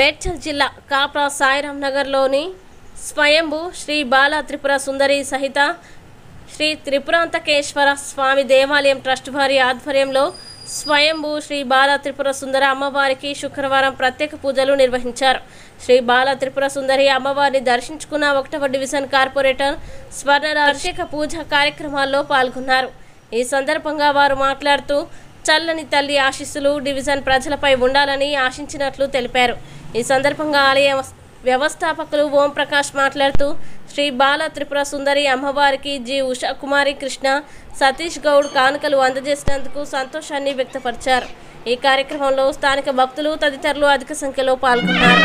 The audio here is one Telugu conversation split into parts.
మేడ్చల్ జిల్లా కాప్రా సాయిరాం నగర్లోని స్వయంభు శ్రీ బాల త్రిపుర సుందరి సహిత శ్రీ త్రిపురాంతకేశ్వర స్వామి దేవాలయం ట్రస్ట్ వారి ఆధ్వర్యంలో స్వయంభూ శ్రీ బాల త్రిపుర సుందర అమ్మవారికి శుక్రవారం ప్రత్యేక పూజలు నిర్వహించారు శ్రీ బాల త్రిపుర సుందరి అమ్మవారిని దర్శించుకున్న ఒకటవ డివిజన్ కార్పొరేటర్ స్వర్ణరాజ్ ప్రత్యేక పూజ కార్యక్రమాల్లో పాల్గొన్నారు ఈ సందర్భంగా వారు మాట్లాడుతూ చల్లని తల్లి ఆశీస్సులు డివిజన్ ప్రజలపై ఉండాలని ఆశించినట్లు తెలిపారు ఈ సందర్భంగా ఆలయ వ్యవస్థాపకులు ఓం ప్రకాష్ మాట్లాడుతూ శ్రీ బాల త్రిపుర సుందరి అమ్మవారికి జి ఉషా కుమారి కృష్ణ సతీష్ గౌడ్ కానుకలు అందజేసినందుకు సంతోషాన్ని వ్యక్తపరిచారు ఈ కార్యక్రమంలో స్థానిక భక్తులు తదితరులు అధిక సంఖ్యలో పాల్గొన్నారు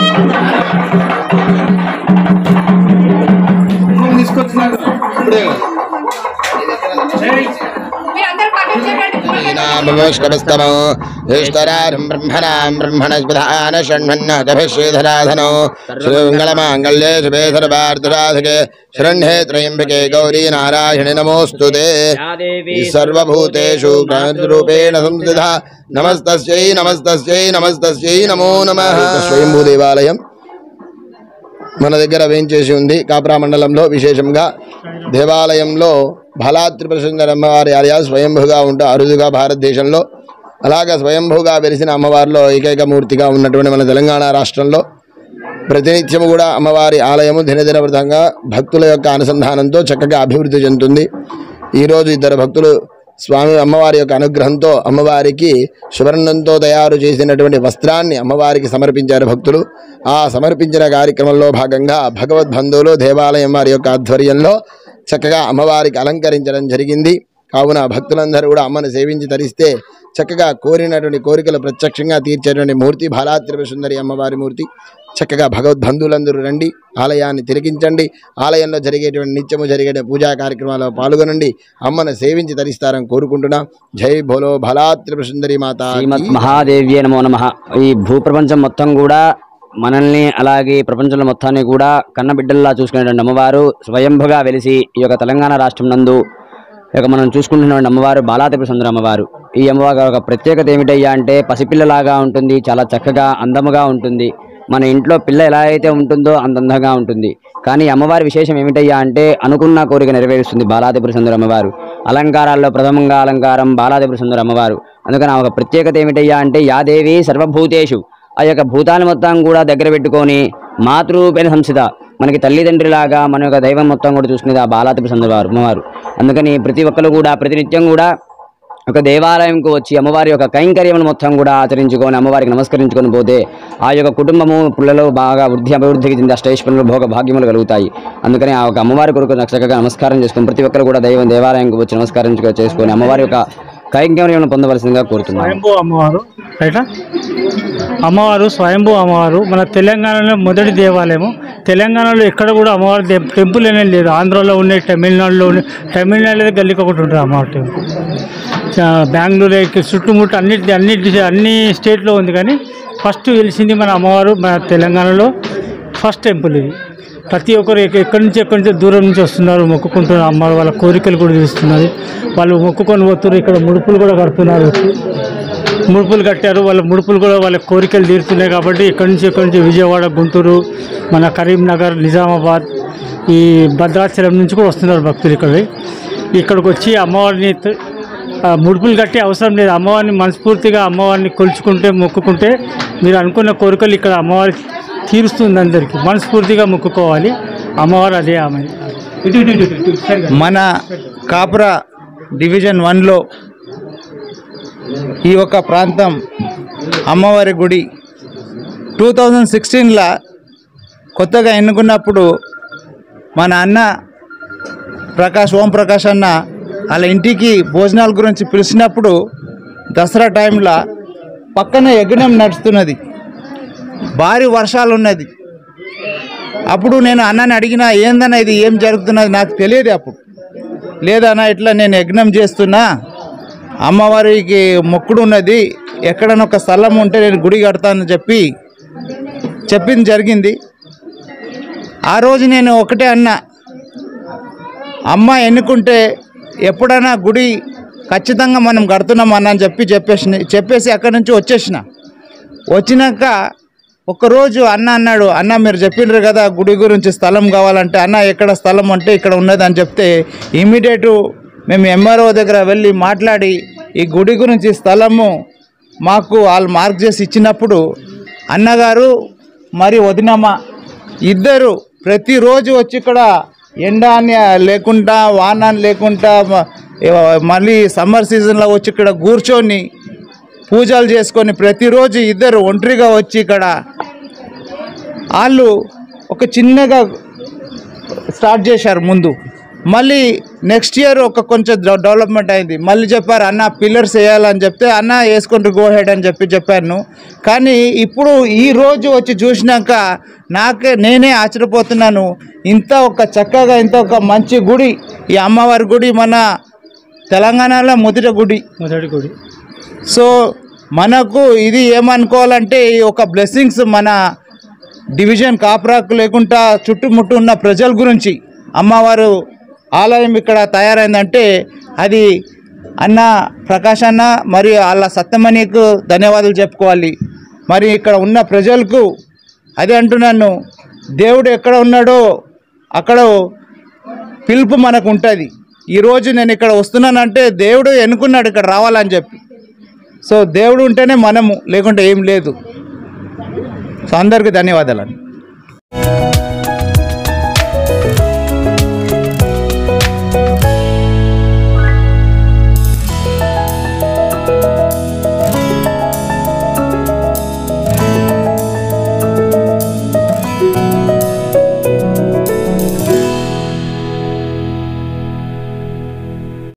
తీసుకొచ్చినాడు ఇప్పుడే నమస్కరస్తమో ఈశ్వరారం బ్రహ్మణాం బ్రహ్మణస్పదాన షణ్మన్నదభిశ్రీధరాధనో శ్రీమంగళమాంగళ్యే శుభే సర్వార్థరాధకే శరణ్యే త్రయంబకే గౌరీ నారాయణి నమోऽस्तु ते సర్వభూతేషు రూపేణ సంస్థిత నమస్తస్యై నమస్తస్యై నమస్తస్యై నమో నమః స్వయంభూ దేవాలయం మన దగ్గర వేయించేసి ఉంది కాప్రా మండలంలో విశేషంగా దేవాలయంలో భలాత్రిప్రసుందర అమ్మవారి ఆలయ స్వయంభుగా ఉంటూ అరుదుగా భారతదేశంలో అలాగే స్వయంభుగా వెలిసిన అమ్మవారిలో ఏకైక మూర్తిగా ఉన్నటువంటి మన తెలంగాణ రాష్ట్రంలో ప్రతినిత్యము కూడా అమ్మవారి ఆలయము దినదిన వృతంగా భక్తుల యొక్క అనుసంధానంతో చక్కగా అభివృద్ధి చెందుతుంది ఈరోజు ఇద్దరు భక్తులు స్వామి అమ్మవారి యొక్క అనుగ్రహంతో అమ్మవారికి సువర్ణంతో తయారు చేసినటువంటి వస్త్రాన్ని అమ్మవారికి సమర్పించారు భక్తులు ఆ సమర్పించిన కార్యక్రమంలో భాగంగా భగవద్బంధువులు దేవాలయం వారి యొక్క ఆధ్వర్యంలో చక్కగా అమ్మవారికి అలంకరించడం జరిగింది కావున భక్తులందరూ కూడా అమ్మను సేవించి తరిస్తే చక్కగా కోరినటువంటి కోరికలు ప్రత్యక్షంగా తీర్చేటువంటి మూర్తి బాలాత్రిపుర సుందరి అమ్మవారి మూర్తి చక్కగా భగవద్బంధువులందరూ రండి ఆలయాన్ని తిలకించండి ఆలయంలో జరిగేటువంటి నిత్యము జరిగే పూజా కార్యక్రమాల్లో పాల్గొనండి అమ్మను సేవించి తరిస్తారని కోరుకుంటున్నాం జై భోలో భలాత్రిపుర సుందరి మాత శ్రీమద్ మహాదేవ్యే నమో నమ ఈ భూప్రపంచం మొత్తం కూడా మనల్ని అలాగే ప్రపంచంలో మొత్తాన్ని కూడా కన్నబిడ్డల్లా చూసుకునేటువంటి అమ్మవారు స్వయంభుగా వెలిసి ఈ యొక్క తెలంగాణ రాష్ట్రం నందు ఇక మనం చూసుకుంటున్నటువంటి అమ్మవారు బాలాత్రిపుర సుందర అమ్మవారు ఈ అమ్మవారి ఒక ప్రత్యేకత ఏమిటయ్యా అంటే పసిపిల్లలాగా ఉంటుంది చాలా చక్కగా అందముగా ఉంటుంది మన ఇంట్లో పిల్ల ఎలా అయితే ఉంటుందో అంత అందంగా ఉంటుంది కానీ ఈ అమ్మవారి విశేషం ఏమిటయ్యా అంటే అనుకున్న కోరిక నెరవేరుస్తుంది బాలాదిపుర సుందర అమ్మవారు అలంకారాల్లో ప్రథమంగా అలంకారం బాలాదిపుర సుందర అమ్మవారు అందుకని ఆ ఒక ప్రత్యేకత ఏమిటయ్యా అంటే యాదేవి సర్వభూతేషు ఆ యొక్క భూతాన్ని మొత్తం కూడా దగ్గర పెట్టుకొని మాతృపేణ సంస్థిత మనకి తల్లిదండ్రిలాగా మన యొక్క దైవం మొత్తం కూడా చూసుకునేది ఆ బాలాదిపుర సుందర వారు అమ్మవారు అందుకని ప్రతి ఒక్కరు కూడా ప్రతినిత్యం కూడా ఒక దేవాలయంకు వచ్చి అమ్మవారి యొక్క కైంకర్యములు మొత్తం కూడా ఆచరించుకొని అమ్మవారికి నమస్కరించుకొని పోతే ఆ యొక్క కుటుంబము పిల్లలు బాగా వృద్ధి అభివృద్ధికి చెంది అష్టైశ్వర్యులు భోగ భాగ్యములు కలుగుతాయి అందుకని ఆ యొక్క అమ్మవారి కొరకు చక్కగా నమస్కారం చేసుకొని ప్రతి ఒక్కరు కూడా దైవం దేవాలయంకు వచ్చి నమస్కారం చేసుకొని అమ్మవారి యొక్క కైంకర్యములను పొందవలసిందిగా కోరుతున్నాను స్వయంభూ అమ్మవారు రైటా అమ్మవారు స్వయంభూ అమ్మవారు మన తెలంగాణలో మొదటి దేవాలయము తెలంగాణలో ఎక్కడ కూడా అమ్మవారి దే- టెంపుల్ అనేది లేదు ఆంధ్రాలో ఉన్నాయి తమిళనాడులో ఉన్నాయి తమిళనాడులో గల్లీకి ఒకటి ఉంటుంది అమ్మవారి టెంపుల్ చా- బెంగళూరు ఇక్కడ చుట్టుముట్టు అన్నిటి అన్నిటి అన్ని స్టేట్లో ఉంది కానీ ఫస్ట్ వెలిసింది మన అమ్మవారు మన తెలంగాణలో ఫస్ట్ టెంపుల్ ఇది ప్రతి ఒక్కరు ఎక్క- ఎక్కడి నుంచి ఎక్కడి నుంచి దూరం నుంచి వస్తున్నారు మొక్కుకుంటున్నారు అమ్మవారు వాళ్ళ కోరికలు కూడా తీస్తున్నారు వాళ్ళు మొక్కుకొని పోతున్నారు ఇక్కడ ముడుపులు కూడా కడుతున్నారు ముడుపులు కట్టారు వాళ్ళ ముడుపులు కూడా వాళ్ళ కోరికలు తీరుతున్నాయి కాబట్టి ఇక్కడి నుంచి ఇక్కడి నుంచి విజయవాడ గుంటూరు మన కరీంనగర్ నిజామాబాద్ ఈ భద్రాచలం నుంచి కూడా వస్తున్నారు భక్తులు ఇక్కడ ఇక్కడికి వచ్చి అమ్మవారిని త- ఆ, ముడుపులు కట్టే అవసరం లేదు అమ్మవారిని మనస్ఫూర్తిగా అమ్మవారిని కొలుచుకుంటే మొక్కుకుంటే మీరు అనుకున్న కోరికలు ఇక్కడ అమ్మవారి తీరుస్తుంది అందరికీ మనస్ఫూర్తిగా మొక్కుకోవాలి అమ్మవారు అదే ఆమె ఇటు ఇటు ఇటు ఇటు, ఇటు సరిగా. మన కాపురా డివిజన్ వన్లో ఈ యొక్క ప్రాంతం అమ్మవారి గుడి టూ థౌజండ్ సిక్స్టీన్లో కొత్తగా ఎన్నుకున్నప్పుడు మన అన్న ప్రకాష్ ఓం ప్రకాష్ అన్న వాళ్ళ ఇంటికి భోజనాల గురించి పిలిచినప్పుడు దసరా టైంలో పక్కన యజ్ఞం నడుస్తున్నది భారీ వర్షాలు ఉన్నది అప్పుడు నేను అన్నని అడిగిన ఏందన్న ఇది ఏం జరుగుతున్నది నాకు తెలియదు అప్పుడు లేదన్నా ఇట్లా నేను యజ్ఞం చేస్తున్నా అమ్మవారికి మొక్కుడు ఉన్నది ఎక్కడైనా ఒక స్థలం ఉంటే నేను గుడి కడతానని చెప్పి చెప్పింది జరిగింది ఆ రోజు నేను ఒకటే అన్నా అమ్మ ఎన్నుకుంటే ఎప్పుడైనా గుడి ఖచ్చితంగా మనం కడుతున్నాం అన్న అని చెప్పి చెప్పేసి చెప్పేసి అక్కడి నుంచి వచ్చేసిన వచ్చినాక ఒకరోజు అన్న అన్నాడు అన్న మీరు చెప్పిండ్రు కదా గుడి గురించి స్థలం కావాలంటే అన్న ఎక్కడ స్థలం అంటే ఇక్కడ ఉన్నది అని చెప్తే ఇమీడియట్ మేము ఎంఆర్ఓ దగ్గర వెళ్ళి మాట్లాడి ఈ గుడి గురించి స్థలము మాకు వాళ్ళు మార్క్ చేసి ఇచ్చినప్పుడు అన్నగారు మరి వదినమ్మ ఇద్దరు ప్రతిరోజు వచ్చి ఇక్కడ ఎండ అని లేకుండా వాన అని లేకుండా మ- మళ్ళీ సమ్మర్ సీజన్లో వచ్చి ఇక్కడ కూర్చొని పూజలు చేసుకొని ప్రతిరోజు ఇద్దరు ఒంటరిగా వచ్చి ఇక్కడ వాళ్ళు ఒక చిన్నగా స్టార్ట్ చేశారు ముందు మళ్ళీ నెక్స్ట్ ఇయర్ ఒక కొంచెం డెవ- డెవలప్మెంట్ అయింది మళ్ళీ చెప్పారు అన్న పిల్లర్స్ వేయాలని చెప్తే అన్న వేసుకుంటూ గో హెడ్ అని చెప్పి చెప్పాను కానీ ఇప్పుడు ఈ రోజు వచ్చి చూసినాక నాకే నేనే ఆశ్చర్యపోతున్నాను ఇంత ఒక చక్కగా ఇంత ఒక మంచి గుడి ఈ అమ్మవారి గుడి మన తెలంగాణలో మొదటి గుడి మొదటి గుడి సో మనకు ఇది ఏమనుకోవాలంటే ఈ ఒక బ్లెస్సింగ్స్ మన డివిజన్ కాపురాకు లేకుండా చుట్టుముట్టు ఉన్న ప్రజల గురించి అమ్మవారు ఆలయం ఇక్కడ తయారైందంటే అది అన్న ప్రకాష్ అన్న మరియు వాళ్ళ సత్యమణికు ధన్యవాదాలు చెప్పుకోవాలి మరి ఇక్కడ ఉన్న ప్రజలకు అదే అంటున్నాను దేవుడు ఎక్కడ ఉన్నాడో అక్కడ పిలుపు మనకు ఉంటుంది ఈరోజు నేను ఇక్కడ వస్తున్నానంటే దేవుడు ఎన్నుకున్నాడు ఇక్కడ రావాలని చెప్పి సో దేవుడు ఉంటేనే మనము లేకుంటే ఏం లేదు సో అందరికీ ధన్యవాదాలు